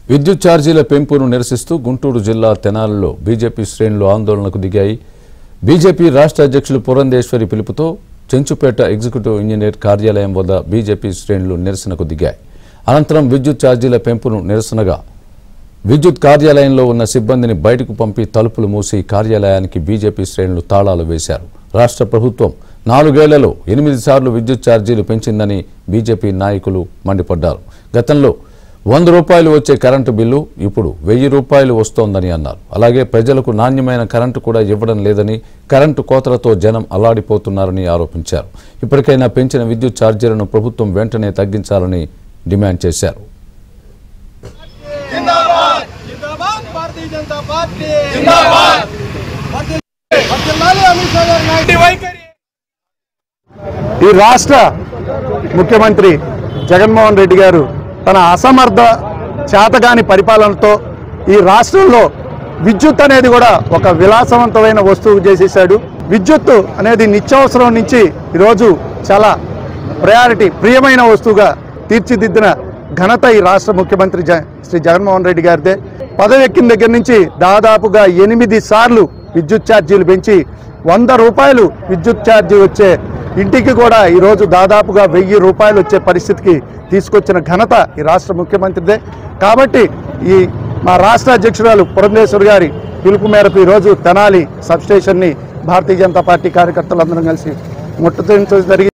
విద్యుత్ ఛార్జీల పెంపును నిరసిస్తూ గుంటూరు జిల్లా తెనాలిలో బీజేపీ శ్రేణులు ఆందోళనకు దిగాయి బీజేపీ రాష్ట్ర అధ్యక్షులు పురంధేశ్వరి పిలుపుతో చెంచుపేట ఎగ్జిక్యూటివ్ ఇంజనీర్ కార్యాలయం వద్ద బీజేపీ శ్రేణులు నిరసనకు దిగాయి అనంతరం విద్యుత్ ఛార్జీల పెంపును నిరసనగా విద్యుత్ కార్యాలయంలో ఉన్న సిబ్బందిని బయటకు పంపి తలుపులు మూసి కార్యాలయానికి బీజేపీ శ్రేణులు తాళాలు వేశారు రాష్ట్ర ప్రభుత్వం నాలుగేళ్లలో ఎనిమిది సార్లు విద్యుత్ ఛార్జీలు పెంచిందని బీజేపీ నాయకులు మండిపడ్డారు గతంలో వంద రూపాయలు వచ్చే కరెంటు బిల్లు ఇప్పుడు వెయ్యి రూపాయలు వస్తోందని అన్నారు అలాగే ప్రజలకు నాణ్యమైన కరెంటు కూడా ఇవ్వడం లేదని కరెంటు కోతలతో జనం అల్లాడిపోతున్నారని ఆరోపించారు ఇప్పటికైనా పెంచిన విద్యుత్ ఛార్జీలను ప్రభుత్వం వెంటనే తగ్గించాలని డిమాండ్ చేశారు जिंदाबाद जिंदाबाद भारतीय जनता पार्टी जिंदाबाद వర్ధిల్లాలి అమిత్ షా గారి నాయకుడి వైఖరి ఈ రాష్ట్ర ముఖ్యమంత్రి జగన్మోహన్ రెడ్డి గారు తన అసమర్థ చేతగాని పరిపాలనతో ఈ రాష్ట్రంలో విద్యుత్ అనేది కూడా ఒక విలాసవంతమైన వస్తువు చేసేసాడు విద్యుత్ అనేది నిత్యావసరం నుంచి ఈరోజు చాలా ప్రయారిటీ ప్రియమైన వస్తువుగా తీర్చిదిద్దిన ఘనత ఈ రాష్ట్ర ముఖ్యమంత్రి జ శ్రీ జగన్మోహన్ రెడ్డి గారిదే పదవి ఎక్కిన దగ్గర నుంచి దాదాపుగా ఎనిమిది సార్లు విద్యుత్ ఛార్జీలు పెంచి వంద రూపాయలు విద్యుత్ ఛార్జీ వచ్చే ఇంటికి కూడా ఈరోజు దాదాపుగా వెయ్యి రూపాయలు వచ్చే పరిస్థితికి తీసుకొచ్చిన ఘనత ఈ రాష్ట్ర ముఖ్యమంత్రిదే కాబట్టి ఈ మా రాష్ట్ర అధ్యక్షురాలు పురంధేశ్వర్ గారి పిలుపు మేరకు ఈరోజు తెనాలి సబ్స్టేషన్ని భారతీయ జనతా పార్టీ కార్యకర్తలందరం కలిసి ముట్టడించడం జరిగింది